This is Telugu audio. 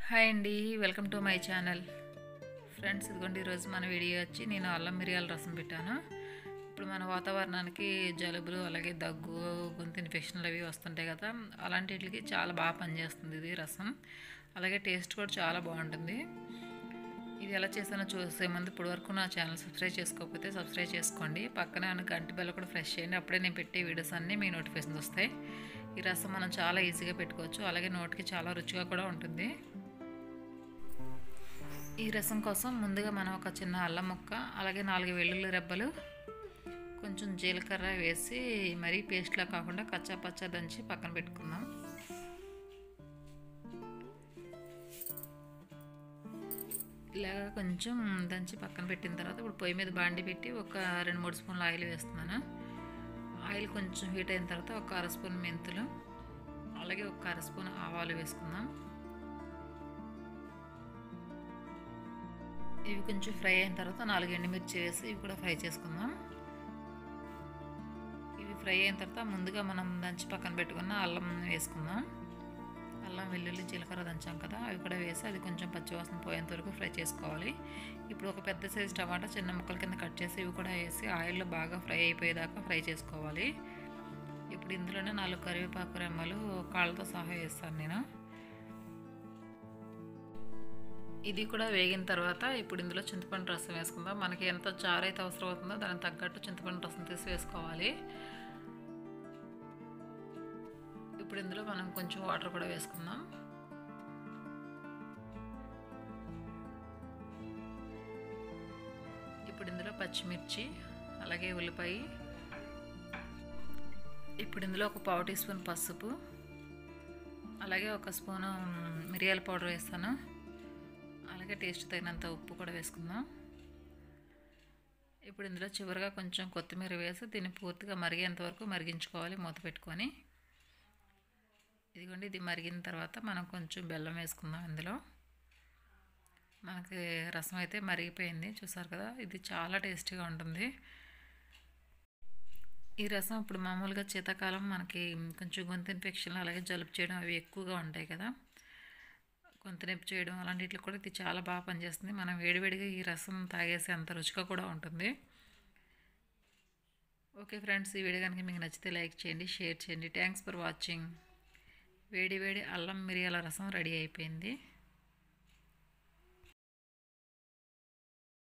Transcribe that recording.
హాయ్ అండి welcome to my channel friends ఇదిగోండి ఈరోజు మన వీడియో వచ్చి నేను అల్లం మిరియాల రసం పెట్టాను ఇప్పుడు మన వాతావరణానికి జలుబులు అలాగే దగ్గు గొంతు ఇన్ఫెక్షన్లు అవి వస్తుంటాయి కదా అలాంటి వాటికి చాలా బాగా పనిచేస్తుంది ఇది రసం అలాగే టేస్ట్ కూడా చాలా బాగుంటుంది ఇది ఎలా చేస్తానో చూసే ముందు ఇప్పటి వరకు నా ఛానల్ సబ్స్క్రైబ్ చేసుకోకపోతే సబ్స్క్రైబ్ చేసుకోండి పక్కనే ఉన్న గంట బెల్ల కూడా ఫ్రెష్ చేయండి అప్పుడే నేను పెట్టే వీడియోస్ అన్నీ మీ నోటిఫికేషన్స్ వస్తాయి ఈ రసం మనం చాలా ఈజీగా పెట్టుకోవచ్చు అలాగే నోటికి చాలా రుచిగా కూడా ఉంటుంది ఈ రసం కోసం ముందుగా మనం ఒక చిన్న అల్లం ముక్క అలాగే నాలుగు వెల్లుల్లి రెబ్బలు కొంచెం జీలకర్ర వేసి మరీ పేస్ట్లా కాకుండా కచ్చా పచ్చా దంచి పక్కన పెట్టుకుందాం ఇలాగ కొంచెం దంచి పక్కన పెట్టిన తర్వాత ఇప్పుడు పొయ్యి మీద బాండి పెట్టి ఒక రెండు మూడు స్పూన్లు ఆయిల్ వేస్తున్నాను ఆయిల్ కొంచెం హీట్ అయిన తర్వాత ఒక అర స్పూన్ మెంతులు అలాగే ఒక అర స్పూన్ ఆవాలు వేసుకుందాం ఇవి కొంచెం ఫ్రై అయిన తర్వాత నాలుగు ఎండుమిర్చి వేసి ఇవి కూడా ఫ్రై చేసుకుందాం ఇవి ఫ్రై అయిన తర్వాత ముందుగా మనం దంచి పక్కన పెట్టుకున్న అల్లం వేసుకుందాం అల్లం వెల్లుల్లి జీలకర్ర దంచాం కదా అవి కూడా వేసి అది కొంచెం పచ్చివాసన పోయేంత వరకు ఫ్రై చేసుకోవాలి ఇప్పుడు ఒక పెద్ద సైజు టమాటా చిన్న ముక్కల కింద కట్ చేసి ఇవి కూడా వేసి ఆయిల్లో బాగా ఫ్రై అయిపోయేదాకా ఫ్రై చేసుకోవాలి ఇప్పుడు ఇందులోనే నాలుగు కరివేపాకు రెమ్మలు కాళ్ళతో సహా వేస్తాను నేను ఇది కూడా వేగిన తర్వాత ఇప్పుడు ఇందులో చింతపండు రసం వేసుకుందాం మనకి ఎంత చారు అయితే అవసరం అవుతుందో దానికి తగ్గట్టు చింతపండు రసం తీసి వేసుకోవాలి ఇప్పుడు ఇందులో మనం కొంచెం వాటర్ కూడా వేసుకుందాం ఇప్పుడు ఇందులో పచ్చిమిర్చి అలాగే ఉల్లిపాయ ఇప్పుడు ఇందులో ఒక పావు టీ స్పూన్ పసుపు అలాగే ఒక స్పూను మిరియాల పౌడర్ వేస్తాను అలాగే టేస్ట్ తగినంత ఉప్పు కూడా వేసుకుందాం ఇప్పుడు ఇందులో చివరిగా కొంచెం కొత్తిమీర వేసి దీన్ని పూర్తిగా మరిగేంత వరకు మరిగించుకోవాలి మూత పెట్టుకొని ఇదిగోండి ఇది మరిగిన తర్వాత మనం కొంచెం బెల్లం వేసుకుందాం ఇందులో మనకి రసం అయితే మరిగిపోయింది చూసారు కదా ఇది చాలా టేస్టీగా ఉంటుంది ఈ రసం ఇప్పుడు మామూలుగా శీతాకాలం మనకి కొంచెం గొంతు ఇన్ఫెక్షన్ అలాగే జలుబు చేయడం అవి ఎక్కువగా ఉంటాయి కదా గొంతు నొప్పి చేయడం అలాంటిట్లో కూడా ఇది చాలా బాగా పనిచేస్తుంది మనం వేడివేడిగా ఈ రసం తాగేసి అంత రుచిగా కూడా ఉంటుంది ఓకే ఫ్రెండ్స్ ఈ వీడియో కనుక మీకు నచ్చితే లైక్ చేయండి షేర్ చేయండి థ్యాంక్స్ ఫర్ వాచింగ్ వేడి వేడి అల్లం మిరియాల రసం రెడీ అయిపోయింది